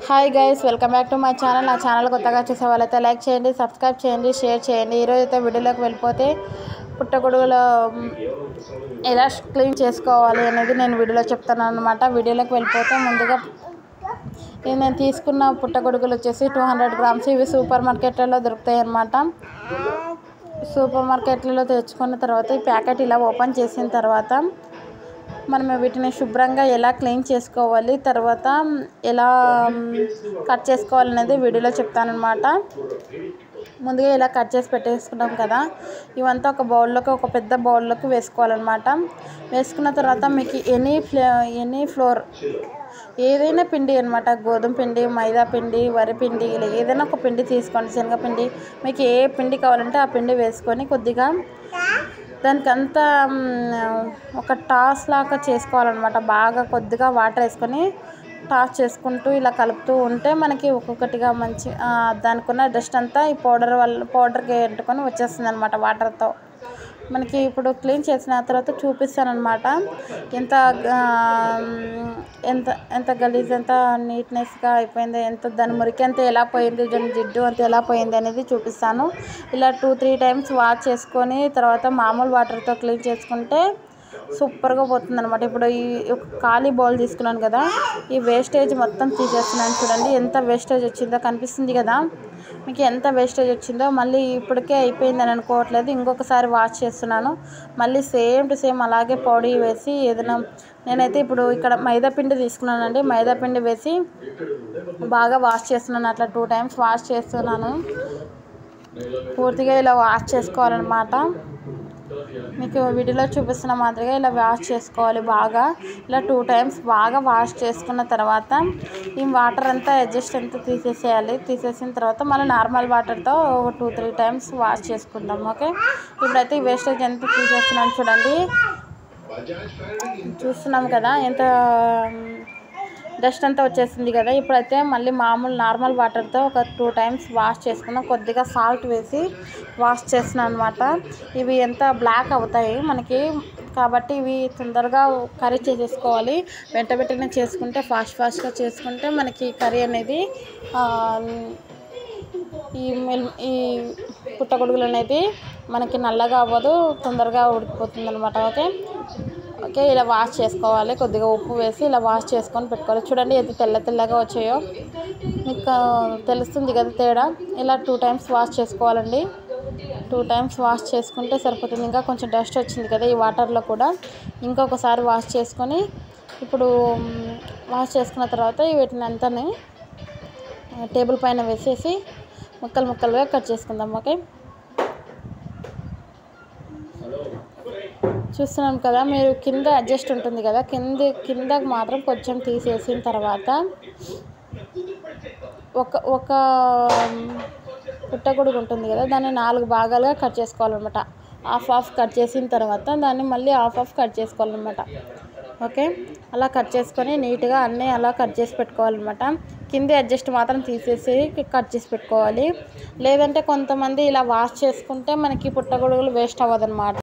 hi guys welcome back to my channel నా channel కొత్తగా చూసే వాళ్ళైతే లైక్ చేయండి సబ్స్క్రైబ్ చేయండి షేర్ చేయండి ఈరోజు అయితే వీడియోలోకి వెళ్ళిపోతే పుట్టగొడుగుల మ్, ఎలా క్లీన్ చేసుకోవాలి అనేది నేను వీడియోలో చెప్తాను అనమాట వీడియోలోకి వెళ్ళిపోతే ముందుగా ఇది నేను తీసుకున్న పుట్టగొడుగులు వచ్చేసి టూ హండ్రెడ్ గ్రామ్స్ ఇవి సూపర్ మార్కెట్లలో దొరుకుతాయి అన్నమాట సూపర్ మార్కెట్లలో తెచ్చుకున్న తర్వాత ఈ ప్యాకెట్ ఇలా ఓపెన్ చేసిన తర్వాత మనం వీటిని శుభ్రంగా ఎలా క్లీన్ చేసుకోవాలి తర్వాత ఎలా మ్, కట్ చేసుకోవాలి అనేది వీడియోలో చెప్తానమాట ముందుగా ఇలా కట్ చేసి పెట్టేసుకున్నాం కదా ఇవంతా ఒక బౌల్లోకి ఒక పెద్ద బౌల్లోకి వేసుకోవాలన్నమాట వేసుకున్న తర్వాత మీకు ఎనీ ఫ్లే ఎనీ ఫ్లోర్ ఏదైనా పిండి అనమాట గోధుమ పిండి మైదా పిండి వరి పిండి ఇలా ఏదైనా ఒక పిండి తీసుకోండి శనగపిండి మీకు ఏ పిండి కావాలంటే ఆ పిండి వేసుకొని కొద్దిగా దానికి అంతా మ్, ఒక టాస్ లాగా చేసుకోవాలన్నమాట బాగా కొద్దిగా వాటర్ వేసుకొని టాస్ చేసుకుంటూ ఇలా కలుపుతూ ఉంటే మనకి ఒక్కొక్కటిగా మంచి ఆ, దానికి ఉన్న డస్ట్ అంతా ఈ పౌడర్ వల్ల పౌడర్కి అంటుకొని వచ్చేస్తుంది అనమాట వాటర్తో మనకి ఇప్పుడు క్లీన్ చేసిన తర్వాత చూపిస్తానమాట ఎంత ఆ, ఎంత ఎంత గలీజ్ ఎంత నీట్నెస్గా అయిపోయింది ఎంత దాని మురికి అంతా ఎలా పోయింది దాని జిడ్డు అంతా ఎలా పోయింది అనేది చూపిస్తాను ఇలా టూ త్రీ టైమ్స్ వాష్ చేసుకొని తర్వాత మామూలు వాటర్తో క్లీన్ చేసుకుంటే సూపర్గా పోతుంది అనమాట ఇప్పుడు ఈ ఒక ఖాళీ బౌల్ తీసుకున్నాను కదా ఈ వేస్టేజ్ మొత్తం తీసేస్తున్నాను చూడండి ఎంత వేస్టేజ్ వచ్చిందో కనిపిస్తుంది కదా మీకు ఎంత వేస్టేజ్ వచ్చిందో మళ్ళీ ఇప్పటికే అయిపోయిందని అనుకోవట్లేదు ఇంకొకసారి వాష్ చేస్తున్నాను మళ్ళీ సేమ్ టు సేమ్ అలాగే పొడి వేసి ఏదైనా నేనైతే ఇప్పుడు ఇక్కడ మైదా పిండి తీసుకున్నానండి మైదా పిండి వేసి బాగా వాష్ చేస్తున్నాను అట్లా టూ టైమ్స్ వాష్ చేస్తున్నాను పూర్తిగా ఇలా వాష్ చేసుకోవాలన్నమాట మీకు వీడియోలో చూపిస్తున్న మాదిరిగా ఇలా వాష్ చేసుకోవాలి బాగా ఇలా టూ టైమ్స్ బాగా వాష్ చేసుకున్న తర్వాత ఈ వాటర్ అంతా అడ్జస్ట్ అంతా తీసేసేయాలి తీసేసిన తర్వాత మళ్ళీ నార్మల్ వాటర్తో ఒక టూ త్రీ టైమ్స్ వాష్ చేసుకుందాం ఓకే ఇప్పుడైతే ఈ వేస్టేజ్ ఎంత తీసేస్తున్నాను చూడండి చూస్తున్నాం కదా ఎంత డస్ట్ అంతా వచ్చేసింది కదా ఇప్పుడైతే మళ్ళీ మామూలు నార్మల్ వాటర్తో ఒక టూ టైమ్స్ వాష్ చేసుకుందాం కొద్దిగా సాల్ట్ వేసి వాష్ చేస్తున్నాను అనమాట ఇవి ఎంత బ్లాక్ అవుతాయి మనకి కాబట్టి ఇవి తొందరగా కర్రీ చేసేసుకోవాలి వెంట వెంటనే చేసుకుంటే ఫాస్ట్ ఫాస్ట్గా చేసుకుంటే మనకి కర్రీ అనేది ఆ, ఈ మెల్ ఈ పుట్టగొడుగులు అనేది మనకి నల్లగా అవ్వదు తొందరగా ఉడికిపోతుంది అనమాట ఓకే ఓకే ఇలా వాష్ చేసుకోవాలి కొద్దిగా ఉప్పు వేసి ఇలా వాష్ చేసుకొని పెట్టుకోవాలి చూడండి ఎంత తెల్ల తెల్లగా వచ్చాయో మీకు ఆ, తెలుస్తుంది కదా తేడా ఇలా టూ టైమ్స్ వాష్ చేసుకోవాలండి టూ టైమ్స్ వాష్ చేసుకుంటే సరిపోతుంది ఇంకా కొంచెం డస్ట్ వచ్చింది కదా ఈ వాటర్లో కూడా ఇంకొకసారి వాష్ చేసుకొని ఇప్పుడు మ్, వాష్ చేసుకున్న తర్వాత వీటిని అంతాని టేబుల్ పైన వేసేసి ముక్కలు ముక్కలుగా కట్ చేసుకుందాం ఓకే చూస్తున్నాం కదా మీరు కింద అడ్జస్ట్ ఉంటుంది కదా కింద కిందకి మాత్రం కొంచెం తీసేసిన తర్వాత ఒక ఒక పుట్టగొడుగు ఉంటుంది కదా దాన్ని నాలుగు భాగాలుగా కట్ చేసుకోవాలన్నమాట హాఫ్ హాఫ్ కట్ చేసిన తర్వాత దాన్ని మళ్ళీ హాఫ్ హాఫ్ కట్ చేసుకోవాలన్నమాట ఓకే అలా కట్ చేసుకొని నీట్గా అన్నీ అలా కట్ చేసి పెట్టుకోవాలన్నమాట కింది అడ్జస్ట్ మాత్రం తీసేసి కట్ చేసి పెట్టుకోవాలి లేదంటే కొంతమంది ఇలా వాష్ చేసుకుంటే మనకి పుట్టగొడుగులు వేస్ట్ అవ్వదన్నమాట